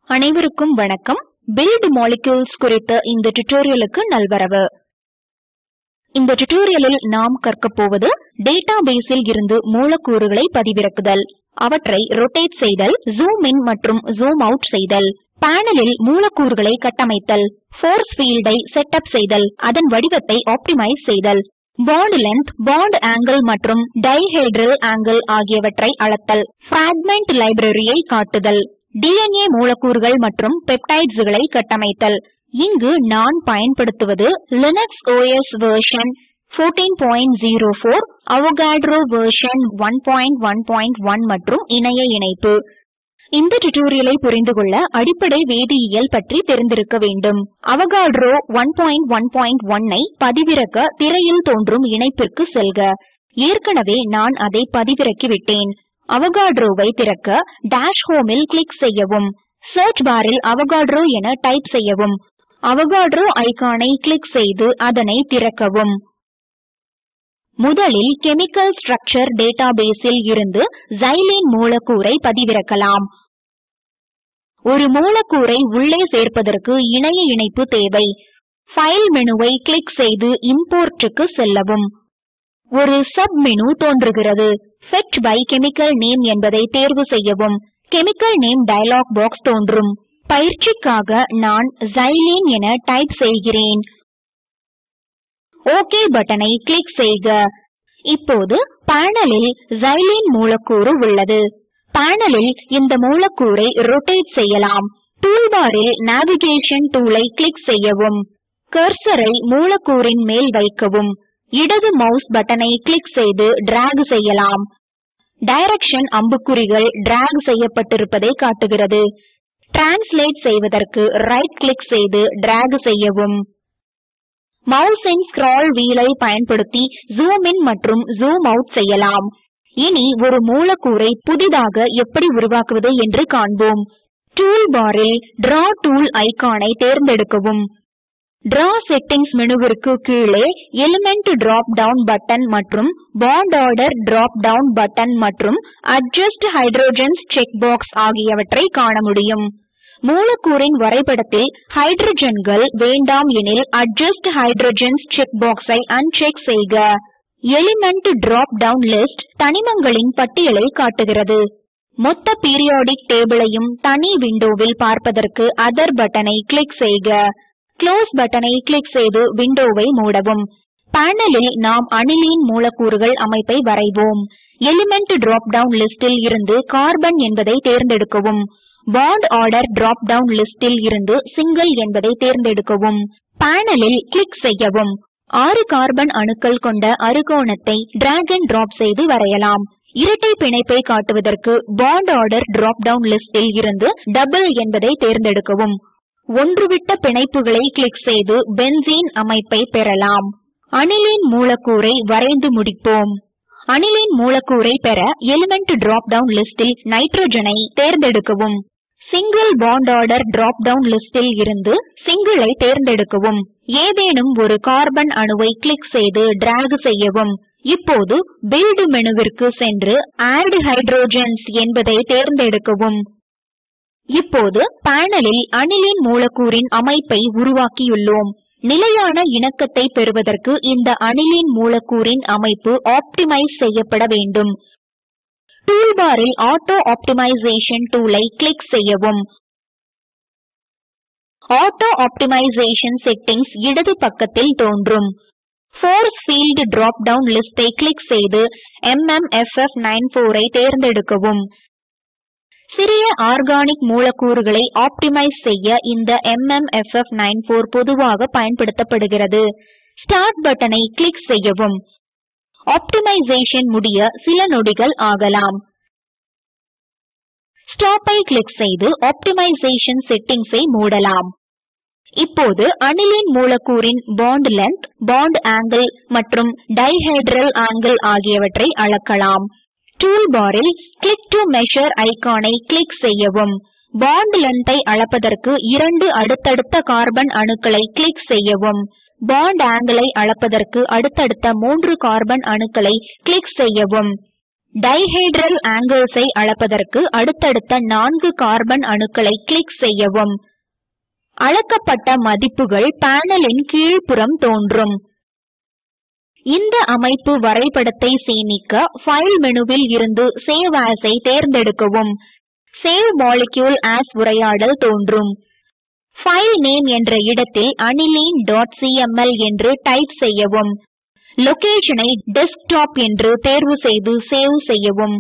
அனைவருக்கும் வணக்கம் build molecules குறித்த இந்த டியூட்டோரியலுக்கு நல்வரவு இந்த டியூட்டோரியலில் நாம் கற்கப் போவது டேட்டாபேஸில் இருந்து மூலக்கூறுகளை பதிவிறக்குதல் அவற்றை ரொட்டேட் செய்தல் ஜூம் இன் மற்றும் ஜூம் அவுட் செய்தல் பேனலில் மூலக்கூறுகளை கட்டமைத்தல் ஃபோர்ஸ் ஃபீல்டை செட்டப் செய்தல் அதன் வடிவத்தை ஆப்டிமைஸ் செய்தல் பாண்ட் லென்த் பாண்ட் ஆங்கிள் மற்றும் டைஹெட்ரல் ஆங்கிள் ஆகியவற்றை அளத்தல் fragment லைப்ரரியை காட்டுதல் DNA மூலக்கூறுகள் மற்றும் பெப்டைட்ஸ்களை கட்டமைத்தல் இங்கு நான் பயன்படுத்துவது Linux OS version 14.04 Avogadro version 1.1.1 மற்றும் இணைய இணைப்பு இந்த டியூட்டோரியலை புரிந்து கொள்ள அடிப்படை வேதியியல் பற்றி தெரிந்திருக்க வேண்டும் அவகாட்ரோ 1.1.1 ஐ பதிவிறக்க திரையில் தோன்றும் இணைப்பிற்கு செல்க ஏற்கனவே நான் அதை பதிவிறக்கிவிட்டேன் அவகாட்ரோவை திறக்க டாஷ் ஹோமில் கிளிக் செய்யவும் சர்ச் பாரில் அவகாட்ரோ என டைப் செய்யவும் அவகாட்ரோ ஐகானை கிளிக் செய்து அதனை திறக்கவும் முதலில் கெமிக்கல் ஸ்ட்ரக்சர் டேட்டாபேஸில் இருந்து xylene மூலக்கூறை பதிவிறக்கலாம் ஒரு மூலக்கூறை உள்ளே சேர்ப்பதற்கு இணைய இணைப்பு தேவை ஃபைல் மெனுவை கிளிக் செய்து இம்போர்ட்டுக்கு செல்லவும் ஒரு சப் மெனு தோன்றுகிறது fetch by chemical name என்பதை தேர்வு செய்யவும் கெமிக்கல் நேம் டயலாக் பாக்ஸ் தோன்றும் பயிற்சிக்காக நான் xylene என டைப் செய்கிறேன் ஓகே பட்டனை கிளிக் செய்க இப்போது பேனலில் xylene மூலக்கூறு உள்ளது பேனலில் இந்த மூலக்கூறை ரொட்டேட் செய்யலாம் டூல்பாரில் நேவிகேஷன் டூலை கிளிக் செய்யவும் கர்சரை மூலக்கூறின் மேல் வைக்கவும் இடது மவுஸ் பட்டனை கிளிக் செய்து டிராக் செய்யலாம் டைரக்ஷன் அம்புக்குறிகள் டிராக் செய்யப்பட்டிருப்பதை காட்டுகிறது டிரான்ஸ்லேட் செய்வதற்கு ரைட் கிளிக் செய்து டிராக் செய்யவும் மவுஸின் ஸ்க்ரால் வீலை பயன்படுத்தி ஜூம் இன் மற்றும் ஜூம் அவுட் செய்யலாம் இனி ஒரு மூலக்கூறை புதிதாக எப்படி உருவாக்குவது என்று காண்போம் டூல் பாரில் டிரா டூல் ஐகானை தேர்ந்தெடுக்கவும் டிரா செட்டிங்ஸ் மெனுவிற்கு கீழே எலிமெண்ட் டிராப் டவுன் பட்டன் மற்றும் bond order drop down button மற்றும் அட்ஜஸ்ட் ஹைட்ரோஜன்ஸ் செக் பாக்ஸ் ஆகியவற்றை காண முடியும் மூலக்கூறின் வரைபடத்தில் ஹைட்ரஜன்கள் வேண்டாம் எனில் அட்ஜஸ்ட் ஹைட்ரோஜன்ஸ் செக் பாக்ஸை அன்செக் செய்க எலிமெண்ட் டிராப் டவுன் லிஸ்ட் தனிமங்களின் பட்டியலை காட்டுகிறது மொத்த பீரியாடிக் டேபிளையும் தனி விண்டோவில் பார்ப்பதற்கு அதர் பட்டனை கிளிக் செய்க க்ளோஸ் பட்டனை கிளிக் செய்து விண்டோவை மூடவும் பேனலில் நாம் அனிலீன் மூலக்கூறுகள் அமைப்பை வரைவோம் எலிமெண்ட் டிராப் டவுன் லிஸ்டில் இருந்து கார்பன் என்பதை தேர்ந்தெடுக்கவும் பாண்ட் ஆர்டர் டிராப் டவுன் லிஸ்டில் இருந்து சிங்கிள் என்பதை தேர்ந்தெடுக்கவும் பேனலில் கிளிக் செய்யவும் ஆறு கார்பன் அணுக்கள் கொண்ட அறுகோணத்தை டிராக் அண்ட் டிராப் செய்து வரையலாம் இரட்டை பிணைப்பை காட்டுவதற்கு பாண்ட் ஆர்டர் டிராப் டவுன் லிஸ்டில் இருந்து டபுள் என்பதை தேர்ந்தெடுக்கவும் ஒன்றுவிட்ட பிணைப்புகளை கிளிக் செய்து பென்சீன் அமைப்பை பெறலாம் அனிலின் மூலக்கூறை வரைந்து முடிப்போம் அனிலின் மூலக்கூறை பெற எலிமெண்ட் டிராப் டவுன் லிஸ்டில் நைட்ரஜனை தேர்ந்தெடுக்கவும் single bond order drop down லிஸ்டில் இருந்து சிங்கிளை தேர்ந்தெடுக்கவும் ஏதேனும் ஒரு கார்பன் அணுவை கிளிக் செய்து டிராக் செய்யவும் இப்போது பில்ட் மெனுவிற்கு சென்று ஆட் ஹைட்ரோஜன்ஸ் என்பதை தேர்ந்தெடுக்கவும் இப்போது பேனலில் அனிலின் மூலக்கூறின் அமைப்பை உருவாக்கியுள்ளோம் நிலையான இணக்கத்தை பெறுவதற்கு இந்த அனிலின் மூலக்கூறின் அமைப்பு ஆப்டிமைஸ் செய்யப்பட வேண்டும் டூல்பாரில் ஆட்டோ ஆப்டிமைசேஷன் டூலை கிளிக் செய்யவும் ஆட்டோ ஆப்டிமைசேஷன் செட்டிங்ஸ் இடது பக்கத்தில் தோன்றும் ஃபோர்ஸ் ஃபீல்ட் டிராப் டவுன் லிஸ்டை கிளிக் செய்து MMFF94 ஐ தேர்ந்தெடுக்கவும் சிறிய ஆர்கானிக் மூலக்கூறுகளை ஆப்டிமைஸ் செய்ய இந்த MMFF94 பொதுவாக பயன்படுத்தப்படுகிறது ஸ்டார்ட் பட்டனை கிளிக் செய்யவும் ஆப்டிமைசேஷன் முடிய சில நொடிகள் ஆகலாம் ஸ்டாப் ஐ கிளிக் செய்து ஆப்டிமைசேஷன் செட்டிங்ஸ் ஐ மூடலாம் இப்போது அனிலின் மூலக்கூறின் பாண்ட் லென்த் பாண்ட் ஆங்கிள் மற்றும் டைஹெட்ரல் ஆங்கிள் ஆகியவற்றை அளக்கலாம் டூல்பாரில் கிளிக் டு மெஷர் ஐகானை கிளிக் செய்யவும் பாண்ட் லென்த்தை அளப்பதற்கு இரண்டு அடுத்தடுத்த கார்பன் அணுக்களை கிளிக் செய்யவும் பாண்ட் ஆங்கிளை அளப்பதற்கு அடுத்தடுத்த மூன்று கார்பன் அணுக்களை கிளிக் செய்யவும் டைஹெட்ரல் ஆங்கிள்ஸை அளப்பதற்கு அடுத்தடுத்த நான்கு கார்பன் அணுக்களை கிளிக் செய்யவும் அளக்கப்பட்ட மதிப்புகள் பேனலின் கீழ்ப்புறம் தோன்றும் இந்த அமைப்பு வரைபடத்தை சேமிக்க ஃபைல் மெனுவில் இருந்து சேவ் as ஐ தேர்ந்தெடுக்கவும் சேவ் மாலிக்யூல் as உரையாடல் தோன்றும் ஃபைல் நேம் என்ற இடத்தில் அனிலீன் டாட் சிஎம்எல் என்று டைப் செய்யவும் லொகேஷனை டெஸ்க்டாப் என்று தேர்வு செய்து சேவ் செய்யவும்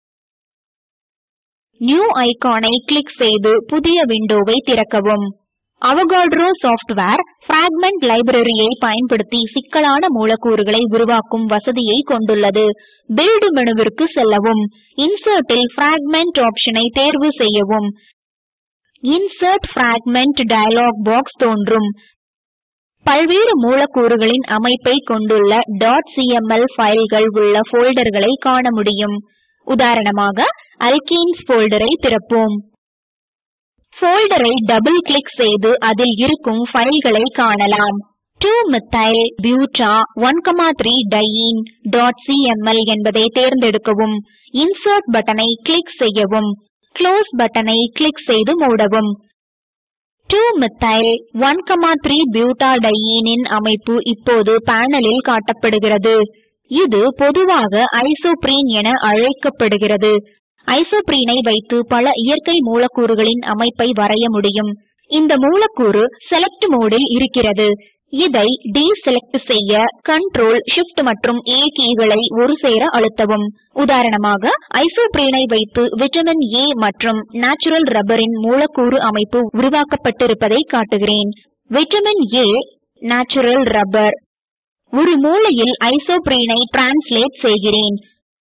நியூ ஐகானை கிளிக் செய்து புதிய விண்டோவை திறக்கவும் அவகாட்ரோ சாஃப்ட்வேர் பிராக்மெண்ட் லைப்ரரியை பயன்படுத்தி சிக்கலான மூலக்கூறுகளை உருவாக்கும் வசதியை கொண்டுள்ளது பில்ட் மெனுவிற்கு செல்லவும் இன்சர்ட்டில் பிராக்மெண்ட் ஆப்ஷனை தேர்வு செய்யவும் இன்சர்ட் பிராக்மெண்ட் டயலாக் பாக்ஸ் தோன்றும் பல்வேறு மூலக்கூறுகளின் அமைப்பை கொண்டுள்ள டாட் சிஎம்எல் ஃபைல்கள் உள்ள போல்டர்களை காண முடியும் உதாரணமாக அல்கீன்ஸ் போல்டரை திறப்போம் போல்டரை டபுள் கிளிக் செய்து அதில் இருக்கும் ஃபைல்களை காணலாம் 2-methyl buta 1,3 diene dot CML என்பதை தேர்ந்தெடுக்கவும் இன்சர்ட் பட்டனை கிளிக் செய்யவும் க்ளோஸ் பட்டனை கிளிக் செய்து மூடவும் 2-methyl 1,3 butadiene இன் அமைப்பு இப்போது பேனலில் காட்டப்படுகிறது இது பொதுவாக ஐசோப்ரீன் என அழைக்கப்படுகிறது ஐசோப்ரீனை வைத்து பல இயற்கை மூலக்கூறுகளின் அமைப்பை வரைய முடியும் இந்த மூலக்கூறு செலக்ட் மோடில் இருக்கிறது இதை டீசெலக்ட் செய்ய கண்ட்ரோல் ஷிஃப்ட் மற்றும் ஏ கீகளை ஒரு சேர அழுத்தவும் உதாரணமாக ஐசோப்ரீனை வைத்து விட்டமின் ஏ மற்றும் நேச்சுரல் ரப்பரின் மூலக்கூறு அமைப்பு உருவாக்கப்பட்டிருப்பதை காட்டுகிறேன் விட்டமின் ஏ நேச்சுரல் ரப்பர் ஒரு மூலையில் ஐசோப்ரீனை டிரான்ஸ்லேட் செய்கிறேன்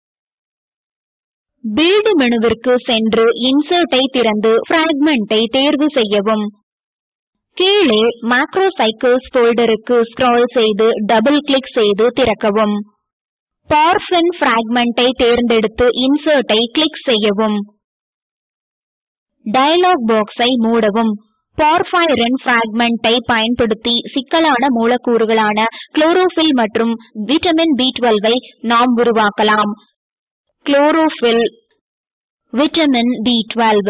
பில்ட் மெனுவிற்கு சென்று இன்சர்ட்டை திறந்து பிராக்மெண்டை தேர்வு செய்யவும் கீழே மேக்ரோசைக்கிள்ஸ் போல்டருக்கு ஸ்க்ரால் செய்து டபுள் கிளிக் செய்து திறக்கவும் பார்ஃபின் பிராக்மெண்டை தேர்ந்தெடுத்து இன்சர்ட்டை கிளிக் செய்யவும் டயலாக் பாக்ஸை மூடவும் பார்ஃபைரின் பிராக்மெண்டை பயன்படுத்தி சிக்கலான மூலக்கூறுகளான குளோரோஃபில் மற்றும் விட்டமின் B12 ஐ நாம் உருவாக்கலாம் குளோரோஃபில் விட்டமின் B12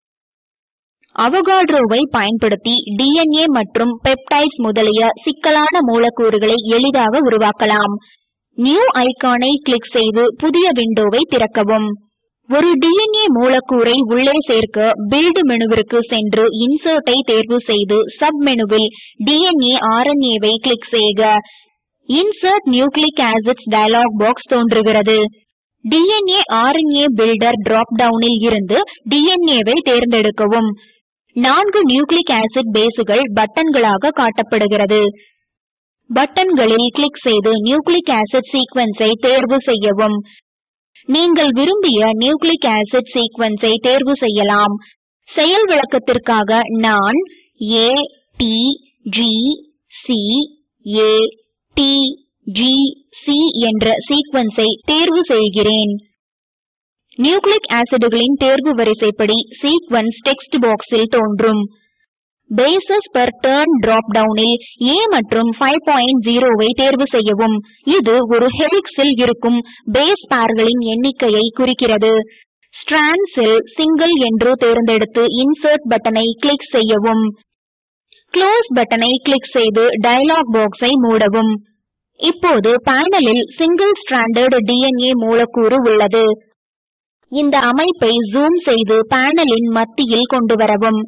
அவகாட்ரோவை பயன்படுத்தி DNA மற்றும் பெப்டைட்ஸ் முதலிய சிக்கலான மூலக்கூறுகளை எளிதாக உருவாக்கலாம் நியூ ஐகானை கிளிக் செய்து புதிய விண்டோவை திறக்கவும் ஒரு DNA மூலக்கூறை உள்ளே சேர்க்க பில்ட் மெனுவிற்கு சென்று இன்சர்ட்டை தேர்வு செய்து சப் மெனுவில் DNA RNA வை கிளிக் செய்க insert nucleic acids dialog box தோன்றுகிறது DNA RNA பில்டர் டிராப் டவுனில் இருந்து DNA வை தேர்ந்தெடுக்கவும் நான்கு நியூக்ளிக் ஆசிட் பேசுகள் பட்டன்களாக காட்டப்படுகிறது பட்டன்களில் கிளிக் செய்து நியூக்ளிக் ஆசிட் சீக்வென்ஸை தேர்வு செய்யவும் நீங்கள் விரும்பிய நியூக்ளிக் ஆசிட் சீக்வென்ஸை தேர்வு செய்யலாம் செயல் விளக்கத்திற்காக நான் A T G C A T G C என்ற சீக்வென்ஸை தேர்வு செய்கிறேன் நியூக்ளிக் ஆசிடுகளின் தேர்வு வரிசைப்படி சீக்வென்ஸ் டெக்ஸ்ட் பாக்ஸில் தோன்றும் பேசஸ் பெர் டர்ன் டிராப் டவுனில் A மற்றும் 5.0 ஐ தேர்வு செய்யவும் இது ஒரு ஹெலிக்ஸில் இருக்கும் பேஸ் பேர்களின் எண்ணிக்கையை குறிக்கிறது ஸ்ட்ராண்ட்ஸில் சிங்கிள் என்று தேர்ந்தெடுத்து இன்சர்ட் பட்டனை கிளிக் செய்யவும் க்ளோஸ் பட்டனை கிளிக் செய்து டயலாக் பாக்ஸை மூடவும் இப்போது பேனலில் சிங்கிள் ஸ்ட்ராண்டட் DNA மூலக்கூறு உள்ளது இந்த அமைப்பை ஜூம் செய்து பேனலின் மத்தியில் கொண்டு வரவும்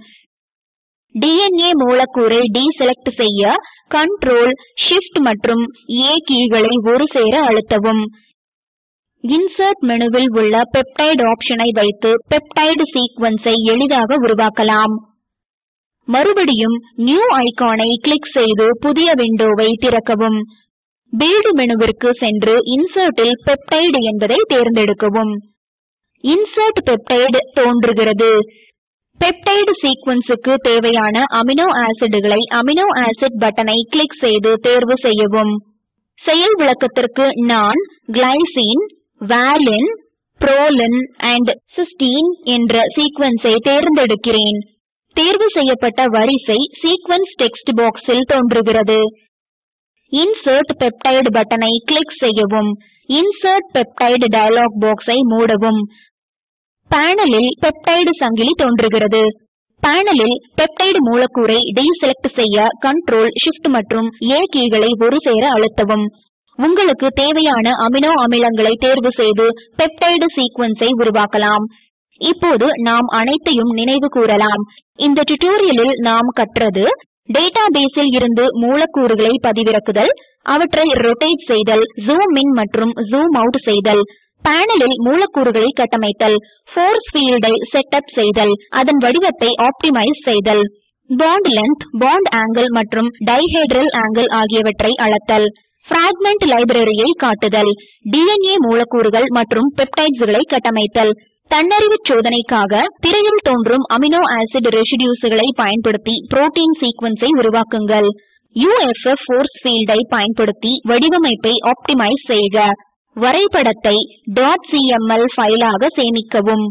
DNA மூலக்கூறை டீசெலக்ட் செய்ய கண்ட்ரோல் ஷிஃப்ட் மற்றும் A கீகளை ஒரு சேர அழுத்தவும் இன்சர்ட் மெனுவில் உள்ள பெப்டைடு ஆப்ஷனை வைத்து பெப்டைடு சீக்வென்ஸை எளிதாக உருவாக்கலாம் மறுபடியும் நியூ ஐகானை கிளிக் செய்து புதிய விண்டோவை திறக்கவும் பில்ட் மெனுவிற்கு சென்று இன்சர்ட்டில் பெப்டைடு என்பதை தேர்ந்தெடுக்கவும் இன்சர்ட் பெப்டைடு தோன்றுகிறது பெப்டைடு சீக்வென்ஸுக்கு தேவையான அமினோ ஆசிடுகளை அமினோ ஆசிட் பட்டனை கிளிக் செய்து தேர்வு செய்யவும் செயல் விளக்கத்திற்கு நான் glycine valine proline and cysteine என்ற சீக்வென்ஸை தேர்ந்தெடுக்கிறேன் தேர்வு செய்யப்பட்ட வரிசை சீக்வென்ஸ் டெக்ஸ்ட் பாக்ஸில் தோன்றுகிறது இன்சர்ட் பெப்டைடு பட்டனை கிளிக் செய்யவும் இன்சர்ட் பெப்டைடு டயலாக் பாக்ஸை மூடவும் பேனலில் பெப்டைடு சங்கிலி தோன்றுகிறது பேனலில் பெப்டைடு மூலக்கூறை டீசெலக்ட் செய்ய கண்ட்ரோல் ஷிஃப்ட் மற்றும் ஏ கீகளை ஒரு சேர அழுத்தவும் உங்களுக்கு தேவையான அமினோ அமிலங்களை தேர்வு செய்து பெப்டைடு சீக்வென்ஸை உருவாக்கலாம் இப்போது நாம் அனைத்தையும் நினைவு கூறலாம் இந்த டியூட்டோரியலில் நாம் கற்றது டேட்டாபேஸில் இருந்து மூலக்கூறுகளை பதிவிறக்குதல் அவற்றை ரொட்டேட் செய்தல் ஜூம் இன் மற்றும் ஜூம் அவுட் செய்தல் பேனலில் மூலக்கூறுகளை கட்டமைத்தல் ஃபோர்ஸ் ஃபீல்டை செட்டப் செய்தல் அதன் வடிவத்தை ஆப்டிமைஸ் செய்தல் பாண்ட் லென்த் பாண்ட் ஆங்கிள் மற்றும் டைஹெட்ரல் ஆங்கிள் ஆகியவற்றை அளத்தல் பிராக்மெண்ட் லைப்ரரியை காட்டுதல் டிஎன்ஏ மூலக்கூறுகள் மற்றும் பெப்டைட்ஸ்களை கட்டமைத்தல் தன்னறிவு சோதனைக்காக திரையில் தோன்றும் அமினோ ஆசிட் ரெசிடியூஸ்களை பயன்படுத்தி புரோட்டீன் சீக்வென்ஸை உருவாக்குங்கள் UFF ஃபோர்ஸ் ஃபீல்டை பயன்படுத்தி வடிவமைப்பை ஆப்டிமைஸ் செய்க வரைபடத்தை .cml ஃபைலாக சேமிக்கவும்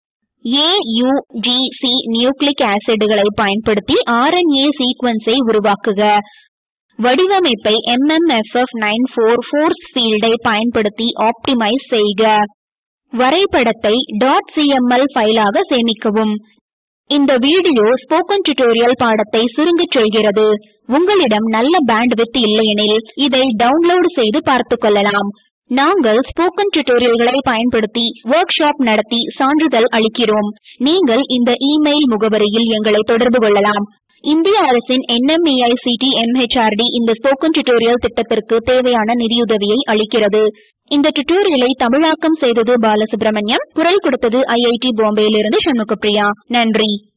AUGC நியூக்ளிக் ஆசிட்களை பயன்படுத்தி RNA சீக்வென்ஸை உருவாக்குக வடிவமைப்பை MMFF94 ஃபோர்ஸ் ஃபீல்டை பயன்படுத்தி ஆப்டிமைஸ் செய்க வரைபடத்தை .cml ஃபைலாக சேமிக்கவும் இந்த வீடியோ ஸ்போக்கன் டியூட்டோரியல் பாடத்தை சுருங்கச் சொல்கிறது உங்களிடம் நல்ல பேண்ட்வித் இல்லையெனில் இதை டவுன்லோட் செய்து பார்த்துக் கொள்ளலாம் நாங்கள் ஸ்போக்கன் டியூட்டோரியல்களை பயன்படுத்தி ஒர்க் ஷாப் நடத்தி சான்றிதழ் அளிக்கிறோம் நீங்கள் இந்த இமெயில் முகவரியில் எங்களை தொடர்பு கொள்ளலாம் இந்திய அரசின் NMEICT MHRD இந்த ஸ்போக்கன் டியூட்டோரியல் திட்டத்திற்கு தேவையான நிதியுதவியை அளிக்கிறது இந்த டியூட்டோரியலை தமிழாக்கம் செய்தது பாலசுப்ரமணியம் குரல் கொடுத்தது ஐஐடி பாம்பேயிலிருந்து சண்முகப்பிரியா நன்றி